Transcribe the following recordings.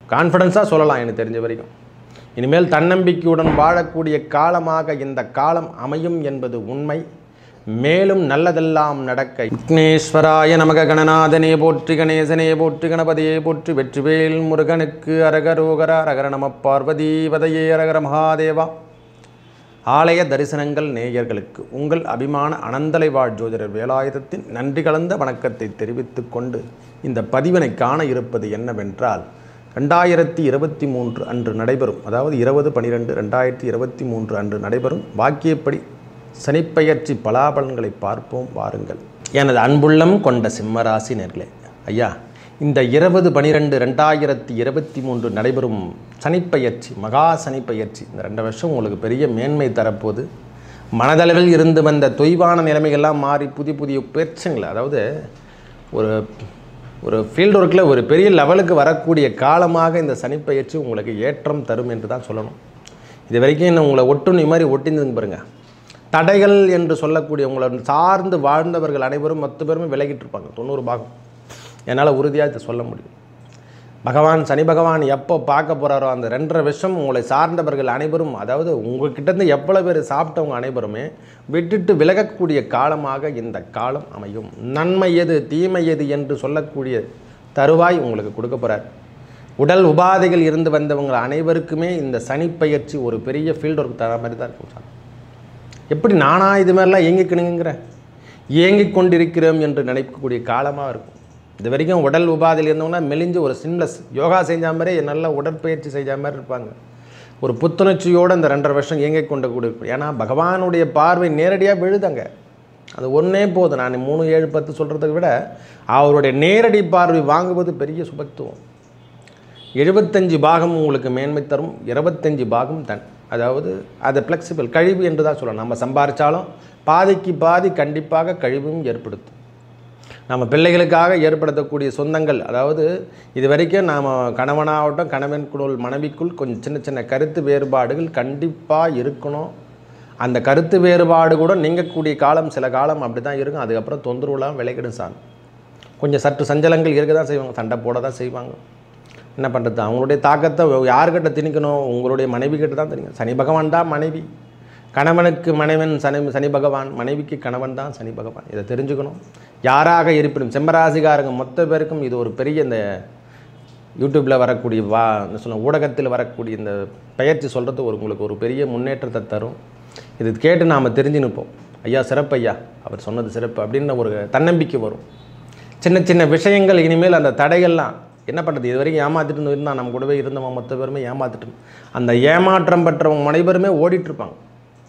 கான்ஃபிடென்ஸாக சொல்லலாம் எனக்கு தெரிஞ்ச வரைக்கும் இனிமேல் தன்னம்பிக்கையுடன் வாழக்கூடிய காலமாக இந்த காலம் அமையும் என்பது உண்மை மேலும் நல்லதெல்லாம் நடக்க விக்னேஸ்வராய நமக கணநாதனே போற்றி கணேசனே போற்றி கணபதியே போற்றி வெற்றிவேல் முருகனுக்கு அரகரோகர அரகர நம பார்வதி பதையே அரகர மகாதேவா ஆலய தரிசனங்கள் நேயர்களுக்கு உங்கள் அபிமான அனந்தலை வாழ் ஜோதிடர் வேலாயுதத்தின் நன்றி கலந்த வணக்கத்தை தெரிவித்துக் கொண்டு இந்த பதிவினை காண இருப்பது என்னவென்றால் ரெண்டாயிரத்தி இருபத்தி மூன்று அன்று நடைபெறும் அதாவது இருபது பனிரெண்டு ரெண்டாயிரத்தி இருபத்தி மூன்று அன்று நடைபெறும் வாக்கியப்படி சனிப்பெயர்ச்சி பலாபலன்களை பார்ப்போம் வாருங்கள் எனது அன்புள்ளம் கொண்ட சிம்மராசி நேர்களே ஐயா இந்த இருபது பனிரெண்டு ரெண்டாயிரத்தி இருபத்தி மூன்று நடைபெறும் சனிப்பெயர்ச்சி மகா சனிப்பெயர்ச்சி இந்த ரெண்டு வருஷம் உங்களுக்கு பெரிய மேன்மை தரப்போகுது மனதளவில் இருந்து வந்த தொய்வான நிலைமைகள்லாம் மாறி புதிய புதிய பிரச்சனைகள் அதாவது ஒரு ஒரு ஃபீல்டு ஒர்க்கில் ஒரு பெரிய லெவலுக்கு வரக்கூடிய காலமாக இந்த சனிப்பெயர்ச்சி உங்களுக்கு ஏற்றம் தரும் என்று தான் சொல்லணும் இது வரைக்கும் இன்னும் உங்களை ஒட்டுண்ணி மாதிரி ஒட்டிந்துங்க பாருங்க தடைகள் என்று சொல்லக்கூடிய உங்களை சார்ந்து வாழ்ந்தவர்கள் அனைவரும் மொத்த பேருமே விலகிட்டு இருப்பாங்க தொண்ணூறு பாகம் என்னால் உறுதியாக இதை சொல்ல முடியும் பகவான் சனி பகவான் எப்போ பார்க்க போகிறாரோ அந்த ரெண்டரை வருஷம் உங்களை சார்ந்தவர்கள் அனைவரும் அதாவது உங்ககிட்டேருந்து எவ்வளோ பேர் சாப்பிட்டவங்க அனைவருமே விட்டுட்டு விலகக்கூடிய காலமாக இந்த காலம் அமையும் நன்மை எது தீமை எது என்று சொல்லக்கூடிய தருவாய் உங்களுக்கு கொடுக்க போகிறார் உடல் உபாதைகள் இருந்து வந்தவங்க அனைவருக்குமே இந்த சனிப்பெயர்ச்சி ஒரு பெரிய ஃபீல்டு ஒர்க் தர மாதிரி தான் இருக்கும் சார் எப்படி நானா இது மாதிரிலாம் இயங்கிக்கணுங்கிற இயங்கிக் கொண்டிருக்கிறோம் என்று நினைக்கக்கூடிய காலமாக இருக்கும் இது வரைக்கும் உடல் உபாதையில் இருந்தவங்கன்னா மெலிஞ்சு ஒரு சின்லஸ் யோகா செஞ்ச மாதிரி நல்ல உடற்பயிற்சி செஞ்ச மாதிரி இருப்பாங்க ஒரு புத்துணர்ச்சியோடு இந்த ரெண்டரை வருஷம் இயங்கிக் கொண்டு கூட இருக்கும் ஏன்னா பகவானுடைய பார்வை நேரடியாக விழுதாங்க அது ஒன்றே போதும் நான் மூணு ஏழு பத்து சொல்கிறத விட அவருடைய நேரடி பார்வை வாங்குவது பெரிய சுபத்துவம் எழுபத்தஞ்சு பாகம் உங்களுக்கு மேன்மை தரும் இருபத்தஞ்சு பாகம் தன் அதாவது அது ஃப்ளெக்சிபிள் கழிவு என்று தான் சொல்லணும் நம்ம சம்பாரித்தாலும் பாதிக்கு பாதி கண்டிப்பாக கழிவும் ஏற்படுத்தும் நம்ம பிள்ளைகளுக்காக ஏற்படுத்தக்கூடிய சொந்தங்கள் அதாவது இது வரைக்கும் நாம் கணவனாகட்டும் கணவனுக்குள் மனைவிக்குள் கொஞ்சம் சின்ன சின்ன கருத்து வேறுபாடுகள் கண்டிப்பாக இருக்கணும் அந்த கருத்து வேறுபாடு கூட நீங்கக்கூடிய காலம் சில காலம் அப்படி தான் இருக்கும் அதுக்கப்புறம் தொந்தரவுலாம் விளைக்கிடும் சாமி கொஞ்சம் சற்று சஞ்சலங்கள் இருக்க தான் செய்வாங்க சண்டை போட தான் செய்வாங்க என்ன பண்ணுறது அவங்களுடைய தாக்கத்தை யார்கிட்ட திணிக்கணும் உங்களுடைய மனைவி கிட்ட தான் திணிக்கணும் சனி பகவான் தான் மனைவி கணவனுக்கு மனைவன் சனி சனி பகவான் மனைவிக்கு கணவன் தான் சனி பகவான் இதை தெரிஞ்சுக்கணும் யாராக இருப்பினும் செம்மராசிகாரங்க மொத்த பேருக்கும் இது ஒரு பெரிய இந்த யூடியூப்பில் வரக்கூடிய வா என்ன சொல்ல ஊடகத்தில் வரக்கூடிய இந்த பயிற்சி சொல்கிறது ஒரு உங்களுக்கு ஒரு பெரிய முன்னேற்றத்தை தரும் இது கேட்டு நாம் தெரிஞ்சு நிற்போம் ஐயா சிறப்பு ஐயா அவர் சொன்னது சிறப்பு அப்படின்னு ஒரு தன்னம்பிக்கை வரும் சின்ன சின்ன விஷயங்கள் இனிமேல் அந்த தடைகள்லாம் என்ன பண்ணுறது இது வரைக்கும் ஏமாத்திட்டு இருந்தால் நம்ம கூடவே இருந்தவங்க மொத்த பேருமே ஏமாத்திட்டு அந்த ஏமாற்றம் பெற்றவங்க அனைவருமே ஓடிட்டு இருப்பாங்க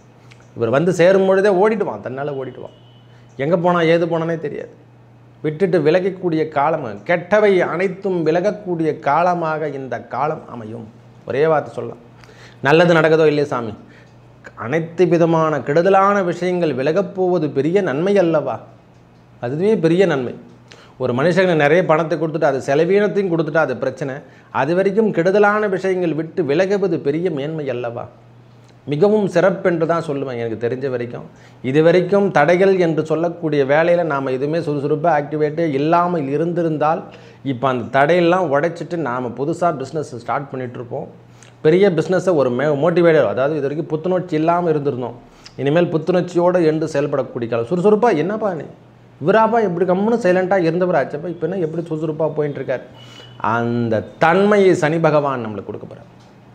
இவர் வந்து சேரும் பொழுதே ஓடிடுவான் தன்னால் ஓடிடுவான் எங்கே போனால் ஏது போனானே தெரியாது விட்டுட்டு விலகக்கூடிய காலம் கெட்டவை அனைத்தும் விலகக்கூடிய காலமாக இந்த காலம் அமையும் ஒரே வார்த்தை சொல்லலாம் நல்லது நடக்குதோ இல்லையே சாமி அனைத்து விதமான கெடுதலான விஷயங்கள் விலகப் போவது பெரிய நன்மை அல்லவா அதுவே பெரிய நன்மை ஒரு மனுஷனுக்கு நிறைய பணத்தை கொடுத்துட்டு அது செலவீனத்தையும் கொடுத்துட்டா அது பிரச்சனை அது வரைக்கும் கெடுதலான விஷயங்கள் விட்டு விலகுவது பெரிய மேன்மை அல்லவா மிகவும் சிறப்பென்று தான் சொல்லுவேன் எனக்கு தெரிஞ்ச வரைக்கும் இது வரைக்கும் தடைகள் என்று சொல்லக்கூடிய வேலையில் நாம் எதுவுமே சுறுசுறுப்பாக ஆக்டிவேட்டே இல்லாமல் இருந்திருந்தால் இப்போ அந்த தடையெல்லாம் உடைச்சிட்டு நாம் புதுசாக பிஸ்னஸ் ஸ்டார்ட் பண்ணிகிட்ருப்போம் பெரிய பிஸ்னஸை ஒரு மே மோட்டிவேட்டர் அதாவது இது வரைக்கும் புத்துணர்ச்சி இல்லாமல் இருந்திருந்தோம் இனிமேல் புத்துணர்ச்சியோடு என்று செயல்படக்கூடிய காலம் சுறுசுறுப்பாக என்னப்பா நீ இவராப்பா எப்படி கம்முன்னு சைலண்ட்டாக இருந்தவர் ஆச்சப்பா இப்போ என்ன எப்படி சுறுசுறுப்பாக போயிட்டு இருக்கார் அந்த தன்மையை சனி பகவான் நம்மளுக்கு கொடுக்க போகிறார்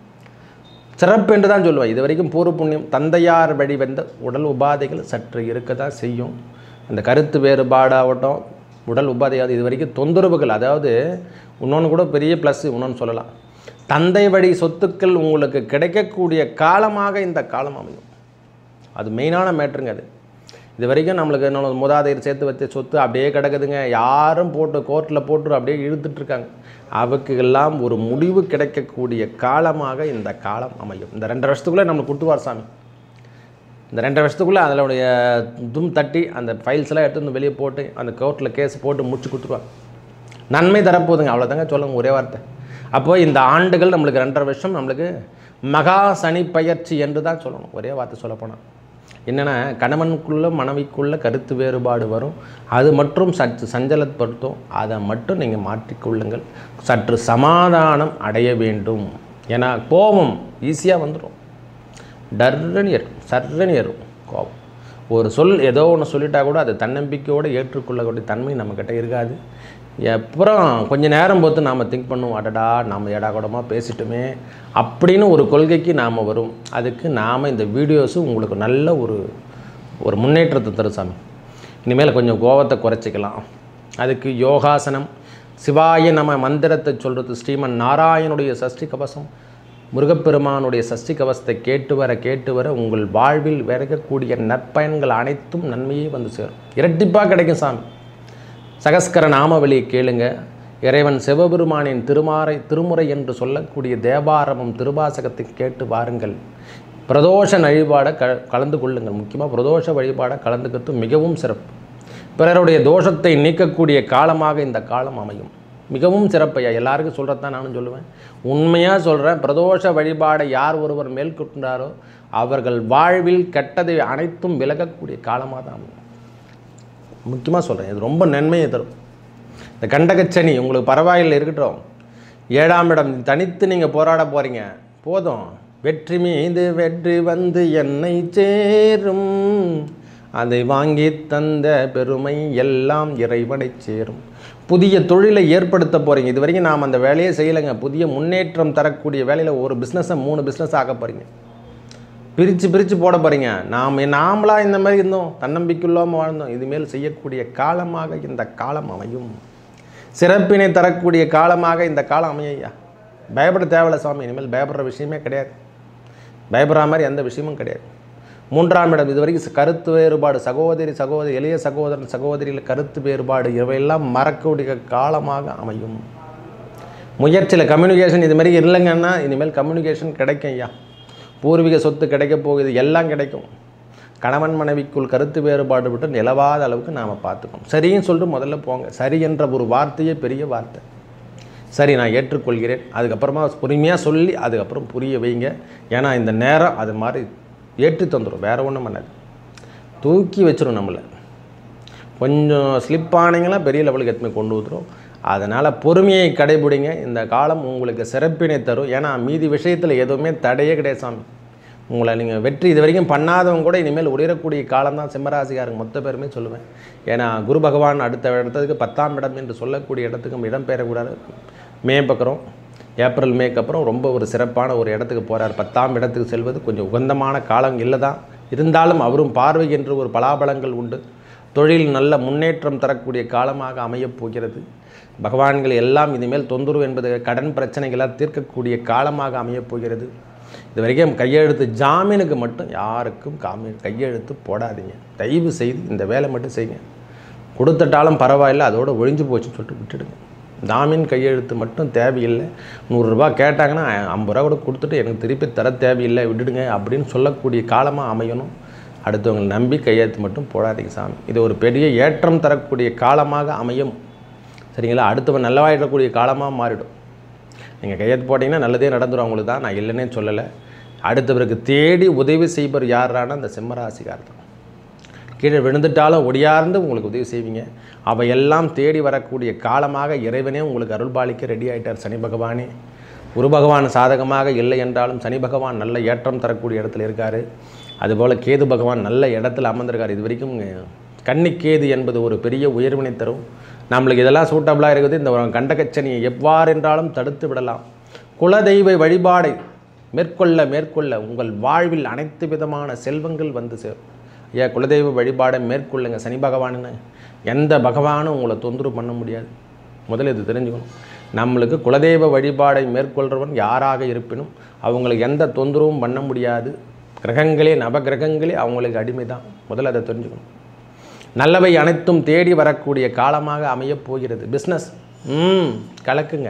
சிறப்பு என்று தான் சொல்லுவேன் இது வரைக்கும் பூர்வ புண்ணியம் தந்தையார் வழி வந்த உடல் உபாதைகள் சற்று இருக்க தான் செய்யும் அந்த கருத்து வேறுபாடாகட்டும் உடல் உபாதையாவது இது வரைக்கும் தொந்தரவுகள் அதாவது இன்னொன்று கூட பெரிய ப்ளஸ் இன்னொன்று சொல்லலாம் தந்தை வழி சொத்துக்கள் உங்களுக்கு கிடைக்கக்கூடிய காலமாக இந்த காலம் அமையும் அது மெயினான மேட்ருங்க அது இது வரைக்கும் நம்மளுக்கு என்ன மூதாதையர் சேர்த்து வச்ச சொத்து அப்படியே கிடக்குதுங்க யாரும் போட்டு கோர்ட்டில் போட்டு அப்படியே இழுத்துட்ருக்காங்க அவக்குக்கெல்லாம் ஒரு முடிவு கிடைக்கக்கூடிய காலமாக இந்த காலம் அமையும் இந்த ரெண்டரை வருஷத்துக்குள்ளே நம்மளுக்கு கொடுத்துவார் சாமி இந்த ரெண்டரை வருஷத்துக்குள்ளே அதனுடைய தும் தட்டி அந்த ஃபைல்ஸ் எல்லாம் எடுத்து வந்து வெளியே போட்டு அந்த கோர்ட்டில் கேஸ் போட்டு முடிச்சு கொடுத்துருவாங்க நன்மை தரப்போகுதுங்க அவ்வளோதாங்க சொல்லுங்க ஒரே வார்த்தை அப்போ இந்த ஆண்டுகள் நம்மளுக்கு ரெண்டரை வருஷம் நம்மளுக்கு மகா சனி பயிற்சி என்று தான் சொல்லணும் ஒரே வார்த்தை சொல்லப்போனால் என்னென்னா கணவனுக்குள்ள மனைவிக்குள்ள கருத்து வேறுபாடு வரும் அது மட்டும் சற்று சஞ்சலப்படுத்தும் அதை மட்டும் நீங்கள் மாற்றிக்கொள்ளுங்கள் சற்று சமாதானம் அடைய வேண்டும் ஏன்னா கோபம் ஈஸியாக வந்துடும் டர்ன்னு ஏறும் சர்ன்னு ஏறும் கோபம் ஒரு சொல் ஏதோ ஒன்று சொல்லிட்டா கூட அது தன்னம்பிக்கையோடு ஏற்றுக்கொள்ளக்கூடிய தன்மை நம்மக்கிட்ட இருக்காது அப்புறம் கொஞ்ச நேரம் பொறுத்து நாம் திங்க் பண்ணுவோம் அடடா நாம் ஏடா கூடமாக பேசிட்டோமே அப்படின்னு ஒரு கொள்கைக்கு நாம் வரும் அதுக்கு நாம் இந்த வீடியோஸு உங்களுக்கு நல்ல ஒரு ஒரு முன்னேற்றத்தை தரும் சாமி இனிமேல் கொஞ்சம் கோபத்தை குறைச்சிக்கலாம் அதுக்கு யோகாசனம் சிவாய நம மந்திரத்தை சொல்கிறது ஸ்ரீமன் நாராயணுடைய சஷ்டி கவசம் முருகப்பெருமானுடைய சஷ்டி கவசத்தை கேட்டு வர கேட்டு வர உங்கள் வாழ்வில் விறகக்கூடிய நற்பயன்கள் அனைத்தும் நன்மையே வந்து சேரும் இரட்டிப்பாக கிடைக்கும் சாமி சகஸ்கர நாமவழியை கேளுங்க இறைவன் சிவபெருமானின் திருமாறை திருமுறை என்று சொல்லக்கூடிய தேவாரமும் திருவாசகத்தை கேட்டு வாருங்கள் பிரதோஷ வழிபாடை க கலந்து கொள்ளுங்கள் முக்கியமாக பிரதோஷ வழிபாடை கலந்துக்கிறது மிகவும் சிறப்பு பிறருடைய தோஷத்தை நீக்கக்கூடிய காலமாக இந்த காலம் அமையும் மிகவும் சிறப்பையா எல்லாருக்கும் சொல்கிறது தான் நானும் சொல்லுவேன் உண்மையாக சொல்கிறேன் பிரதோஷ வழிபாடை யார் ஒருவர் மேற்கொண்டாரோ அவர்கள் வாழ்வில் கெட்டதை அனைத்தும் விலகக்கூடிய காலமாக தான் அமையும் முக்கியமாக சொல்கிறேன் இது ரொம்ப நன்மையை தரும் இந்த கண்டகச்சனி உங்களுக்கு பரவாயில்லை இருக்கட்டும் ஏழாம் இடம் தனித்து நீங்கள் போராட போகிறீங்க போதும் வெற்றி மீது வெற்றி வந்து என்னை சேரும் அதை வாங்கி தந்த பெருமை எல்லாம் இறைவனை சேரும் புதிய தொழிலை ஏற்படுத்த போகிறீங்க இது வரைக்கும் நாம் அந்த வேலையை செய்யலைங்க புதிய முன்னேற்றம் தரக்கூடிய வேலையில் ஒரு பிஸ்னஸை மூணு பிஸ்னஸ் ஆக்க போகிறீங்க பிரித்து பிரித்து போட போகிறீங்க நாம் நாமளாக இந்த மாதிரி இருந்தோம் தன்னம்பிக்கையில்லாமல் வாழ்ந்தோம் இதுமேல் செய்யக்கூடிய காலமாக இந்த காலம் அமையும் சிறப்பினை தரக்கூடிய காலமாக இந்த காலம் அமையா பயப்பட தேவையில்ல சுவாமி இனிமேல் பயப்படுற விஷயமே கிடையாது பயப்படுற மாதிரி எந்த விஷயமும் கிடையாது மூன்றாம் இடம் இது வரைக்கும் கருத்து வேறுபாடு சகோதரி சகோதரி எளிய சகோதரன் சகோதரியில் கருத்து வேறுபாடு இவையெல்லாம் மறக்கக்கூடிய காலமாக அமையும் முயற்சியில் கம்யூனிகேஷன் இது மாதிரி இல்லைங்கன்னா இனிமேல் கம்யூனிகேஷன் கிடைக்கும் ஐயா பூர்வீக சொத்து கிடைக்க போகுது எல்லாம் கிடைக்கும் கணவன் மனைவிக்குள் கருத்து வேறுபாடு விட்டு நிலவாத அளவுக்கு நாம் பார்த்துக்கணும் சரின்னு சொல்லிட்டு முதல்ல போங்க சரி என்ற ஒரு வார்த்தையே பெரிய வார்த்தை சரி நான் ஏற்றுக்கொள்கிறேன் அதுக்கப்புறமா பொறுமையாக சொல்லி அதுக்கப்புறம் புரிய வைங்க ஏன்னா இந்த நேரம் அது மாதிரி ஏற்றி தந்துடும் வேறு ஒன்றும் பண்ணாது தூக்கி வச்சிடும் நம்மளை கொஞ்சம் ஸ்லிப் ஆனீங்கன்னா பெரிய லெவலுக்கு எத்தனை கொண்டு வந்துடும் அதனால் பொறுமையை கடைபிடிங்க இந்த காலம் உங்களுக்கு சிறப்பினை தரும் ஏன்னா மீதி விஷயத்தில் எதுவுமே தடையே கிடையாது சாமி உங்களை நீங்கள் வெற்றி இது வரைக்கும் பண்ணாதவங்க கூட இனிமேல் உடையக்கூடிய காலம் தான் சிம்மராசிக்காரங்க மொத்த பேருமே சொல்லுவேன் ஏன்னா குரு பகவான் அடுத்த இடத்துக்கு பத்தாம் இடம் என்று சொல்லக்கூடிய இடத்துக்கு இடம் பெறக்கூடாது மே பக்கம் ஏப்ரல் மேக்கு அப்புறம் ரொம்ப ஒரு சிறப்பான ஒரு இடத்துக்கு போகிறார் பத்தாம் இடத்துக்கு செல்வது கொஞ்சம் உகந்தமான காலம் இல்லை தான் இருந்தாலும் அவரும் பார்வை என்று ஒரு பலாபலங்கள் உண்டு தொழில் நல்ல முன்னேற்றம் தரக்கூடிய காலமாக அமையப் போகிறது பகவான்கள் எல்லாம் இனிமேல் தொந்தரவு என்பது கடன் பிரச்சனைகளால் தீர்க்கக்கூடிய காலமாக அமையப் போகிறது இது வரைக்கும் கையெழுத்து ஜாமீனுக்கு மட்டும் யாருக்கும் காமி கையெழுத்து போடாதீங்க தயவு செய்து இந்த வேலை மட்டும் செய்யுங்க கொடுத்துட்டாலும் பரவாயில்ல அதோட ஒழிஞ்சு போச்சுன்னு சொல்லிட்டு விட்டுடுங்க ஜாமீன் கையெழுத்து மட்டும் தேவையில்லை நூறுரூபா கேட்டாங்கன்னா ஐம்பது ரூபா கூட கொடுத்துட்டு எனக்கு திருப்பி தர தேவையில்லை விட்டுடுங்க அப்படின்னு சொல்லக்கூடிய காலமாக அமையணும் அடுத்தவங்களை நம்பி கையெழுத்து மட்டும் போடாதீங்க சாமி இது ஒரு பெரிய ஏற்றம் தரக்கூடிய காலமாக அமையும் சரிங்களா அடுத்தவன் நல்லவாயிடக்கூடிய காலமாக மாறிடும் நீங்கள் கையெழுத்து போட்டிங்கன்னா நல்லதே நடந்துடும் அவங்களுக்கு தான் நான் இல்லைன்னே சொல்லலை அடுத்தவருக்கு தேடி உதவி செய்பவர் யாரான அந்த சிம்மராசிக்கார் தான் கீழே விழுந்துட்டாலும் ஒடியார்ந்து உங்களுக்கு உதவி செய்வீங்க அவையெல்லாம் தேடி வரக்கூடிய காலமாக இறைவனே உங்களுக்கு அருள்பாலிக்க ரெடி ஆயிட்டார் சனி பகவானே குரு பகவான் சாதகமாக இல்லை என்றாலும் சனி பகவான் நல்ல ஏற்றம் தரக்கூடிய இடத்துல இருக்கார் அதுபோல் கேது பகவான் நல்ல இடத்துல அமர்ந்திருக்கார் இது வரைக்கும் கன்னிக்கேது என்பது ஒரு பெரிய உயர்வினை தரும் நம்மளுக்கு இதெல்லாம் சூட்டபிளாக இருக்குது இந்த கண்டகச்சனியை எவ்வாறென்றாலும் தடுத்து விடலாம் குலதெய்வ வழிபாடை மேற்கொள்ள மேற்கொள்ள உங்கள் வாழ்வில் அனைத்து விதமான செல்வங்கள் வந்து சேரும் ஐயா குலதெய்வ வழிபாடை மேற்கொள்ளுங்க சனி பகவானுன்னு எந்த பகவானும் உங்களை தொந்தரவு பண்ண முடியாது முதல்ல இது தெரிஞ்சுக்கணும் நம்மளுக்கு குலதெய்வ வழிபாடை மேற்கொள்கிறவன் யாராக இருப்பினும் அவங்களுக்கு எந்த தொந்தரவும் பண்ண முடியாது கிரகங்களே நவகிரகங்களே அவங்களுக்கு அடிமை தான் முதல்ல அதை தெரிஞ்சுக்கணும் நல்லவை அனைத்தும் தேடி வரக்கூடிய காலமாக அமையப் போகிறது பிஸ்னஸ் ம் கலக்குங்க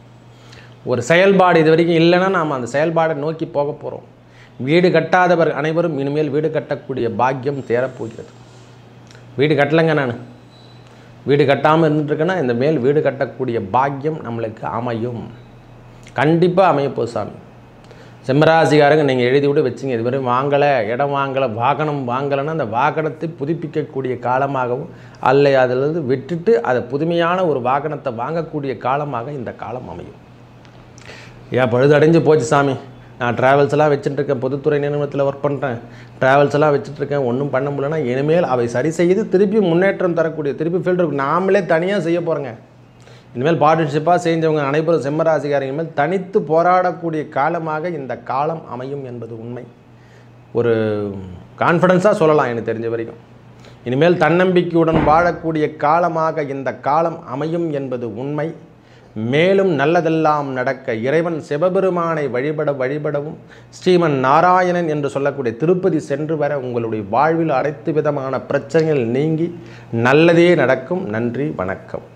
ஒரு செயல்பாடு இது வரைக்கும் இல்லைன்னா நாம் அந்த செயல்பாடை நோக்கி போக போகிறோம் வீடு கட்டாதவர் அனைவரும் இனிமேல் வீடு கட்டக்கூடிய பாக்கியம் தேரப்போகிறது வீடு கட்டலைங்க நான் வீடு கட்டாமல் இருந்துட்டுருக்கேன்னா இந்த மேல் வீடு கட்டக்கூடிய பாக்கியம் நம்மளுக்கு அமையும் கண்டிப்பாக அமையப்போகுது சாமி செம்மராசிக்காரங்க நீங்கள் எழுதி விட்டு வச்சிங்க இதுவரை வாங்கலை இடம் வாங்கலை வாகனம் வாங்கலைன்னா அந்த வாகனத்தை புதுப்பிக்கக்கூடிய காலமாகவும் அல்ல அதிலிருந்து விட்டுட்டு அதை புதுமையான ஒரு வாகனத்தை வாங்கக்கூடிய காலமாக இந்த காலம் அமையும் ஏன் பழுதடைஞ்சு போச்சு சாமி நான் ட்ராவல்ஸ் எல்லாம் வச்சுட்டு இருக்கேன் பொதுத்துறை நிறுவனத்தில் ஒர்க் பண்ணுறேன் ட்ராவல்ஸ் எல்லாம் வச்சுட்டு இருக்கேன் ஒன்றும் பண்ண முடியலன்னா இனிமேல் அவை சரி செய்து திருப்பி முன்னேற்றம் தரக்கூடிய திருப்பி ஃபில்டர் நாமளே தனியாக செய்ய போகிறோங்க இனிமேல் பார்ட்னர்ஷிப்பாக செஞ்சவங்க அனைவரும் செம்மராசிக்காரங்க மேல் தனித்து போராடக்கூடிய காலமாக இந்த காலம் அமையும் என்பது உண்மை ஒரு கான்ஃபிடென்ஸாக சொல்லலாம் எனக்கு தெரிஞ்ச வரைக்கும் இனிமேல் தன்னம்பிக்கையுடன் வாழக்கூடிய காலமாக இந்த காலம் அமையும் என்பது உண்மை மேலும் நல்லதெல்லாம் நடக்க இறைவன் சிவபெருமானை வழிபட வழிபடவும் ஸ்ரீமன் நாராயணன் என்று சொல்லக்கூடிய திருப்பதி சென்று வர உங்களுடைய வாழ்வில் அனைத்து விதமான பிரச்சனைகள் நீங்கி நல்லதே நடக்கும் நன்றி வணக்கம்